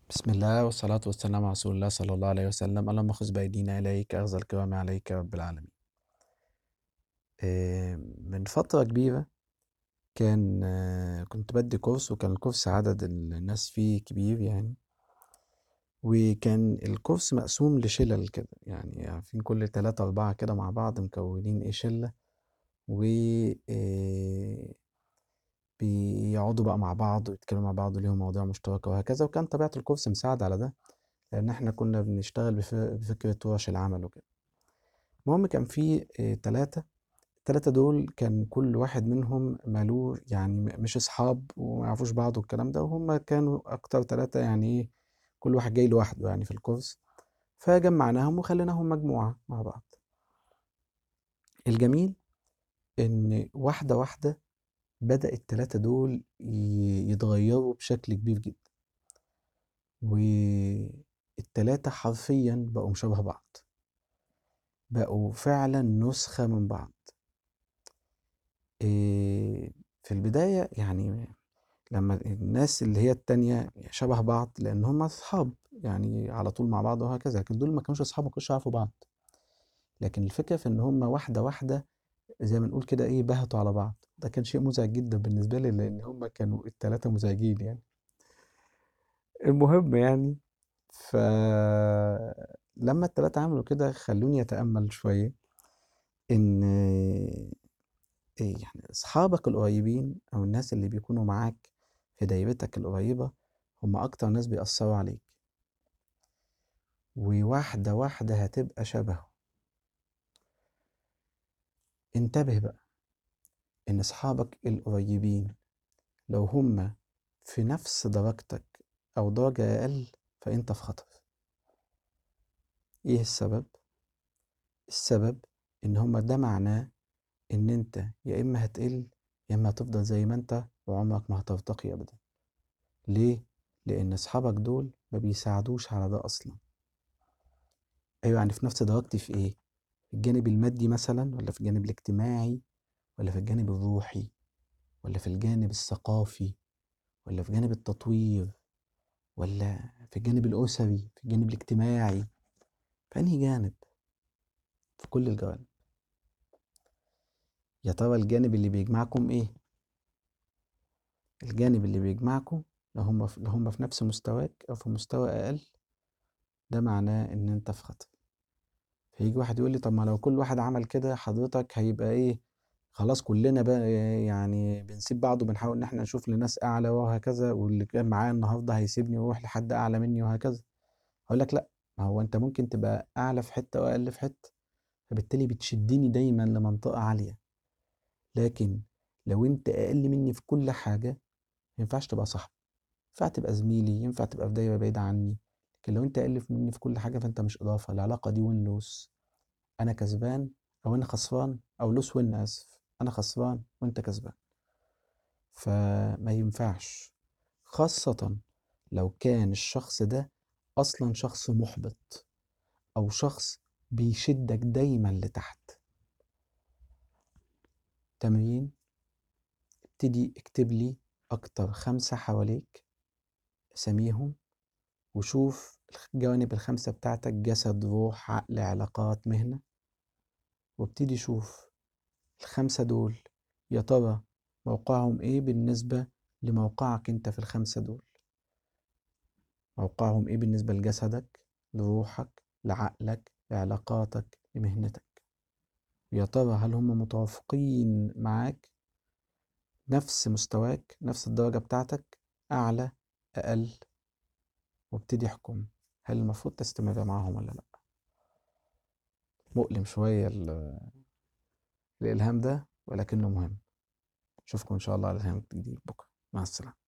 بسم الله والصلاة والسلام على رسول الله صلى الله عليه وسلم اللهم خذ بأيدينا إليك أخذ الكرام عليك يا رب العالمين آه، من فترة كبيرة كان آه، كنت بدي كورس وكان الكورس عدد الناس فيه كبير يعني وكان الكورس مقسوم لشلل كده يعني عارفين كل تلاتة أربعة كده مع بعض مكونين إيه شلة و آه، بيقعدوا بقى مع بعض ويتكلموا مع بعض وليهم مواضيع مشتركة وهكذا وكان طبيعة الكورس مساعد على ده لأن إحنا كنا بنشتغل بف- بفكرة ورش العمل وكده المهم كان في آه، تلاتة التلاتة دول كان كل واحد منهم مالوه يعني م- مش أصحاب وما يعرفوش بعض والكلام ده وهم كانوا أكتر تلاتة يعني إيه كل واحد جاي لوحده يعني في الكورس فجمعناهم وخليناهم مجموعة مع بعض الجميل إن واحدة واحدة بدأ التلاتة دول ي- يتغيروا بشكل كبير جدا والتلاتة حرفيا بقوا شبه بعض بقوا فعلا نسخة من بعض إيه، في البداية يعني لما الناس اللي هي التانية شبه بعض لأن هم أصحاب يعني على طول مع بعض وهكذا لكن دول ما كانوش أصحاب ما كانوش يعرفوا بعض لكن الفكرة في إن هم واحدة واحدة زي ما نقول كده إيه بهتوا على بعض ده كان شيء مزعج جدا بالنسبة لي لأن هم كانوا التلاتة مزعجين يعني المهم يعني فلما التلاتة عملوا كده خلوني أتأمل شوية إن إيه يعني أصحابك القريبين أو الناس اللي بيكونوا معاك في دايرتك القريبة هم أكتر ناس بيأثروا عليك وواحدة واحدة هتبقى شبهه انتبه بقى إن أصحابك القريبين لو هم في نفس درجتك أو درجة أقل فأنت في خطر إيه السبب؟ السبب إن هما ده معناه إن أنت يا إما هتقل يا إما هتفضل زي ما أنت وعمرك ما هترتقي أبدا ليه؟ لأن أصحابك دول ما بيساعدوش على ده أصلا أيوة يعني في نفس درجتي في إيه؟ في الجانب المادي مثلا ولا في الجانب الاجتماعي ولا في الجانب الروحي ولا في الجانب الثقافي ولا في جانب التطوير ولا في الجانب الأسري في الجانب الاجتماعي في أنهي جانب؟ في كل الجوانب يا ترى الجانب اللي بيجمعكم إيه؟ الجانب اللي بيجمعكم لو هم في لو هم في نفس مستواك أو في مستوى أقل ده معناه إن أنت في خطر فيجي واحد يقول لي طب ما لو كل واحد عمل كده حضرتك هيبقى إيه خلاص كلنا بقى يعني بنسيب بعض وبنحاول إن إحنا نشوف لناس أعلى وهكذا واللي كان معايا النهاردة هيسيبني ويروح لحد أعلى مني وهكذا أقول لك لأ ما هو أنت ممكن تبقى أعلى في حتة وأقل في حتة فبالتالي بتشدني دايما لمنطقة عالية لكن لو أنت أقل مني في كل حاجة مينفعش تبقى صاحبي ينفع تبقى زميلي ينفع تبقى في دايرة بعيدة عني لكن لو انت أقل مني في كل حاجة فانت مش إضافة العلاقة دي وين لوس أنا كسبان أو أنا خسران أو لوس وين آسف أنا خسران وأنت كسبان فما ينفعش خاصة لو كان الشخص ده أصلا شخص محبط أو شخص بيشدك دايما لتحت تمرين ابتدي اكتب لي أكتر خمسة حواليك سميهم وشوف الجوانب الخمسة بتاعتك جسد روح عقل علاقات مهنة وابتدي شوف الخمسة دول يا ترى موقعهم ايه بالنسبة لموقعك انت في الخمسة دول موقعهم ايه بالنسبة لجسدك لروحك لعقلك لعلاقاتك لمهنتك يا ترى هل هم متوافقين معاك نفس مستواك نفس الدرجة بتاعتك أعلى أقل وابتدي احكم هل المفروض تستمر معاهم ولا لأ مؤلم شوية ال- الإلهام ده ولكنه مهم أشوفكم إن شاء الله على الإلهام الجديد بكرة مع السلامة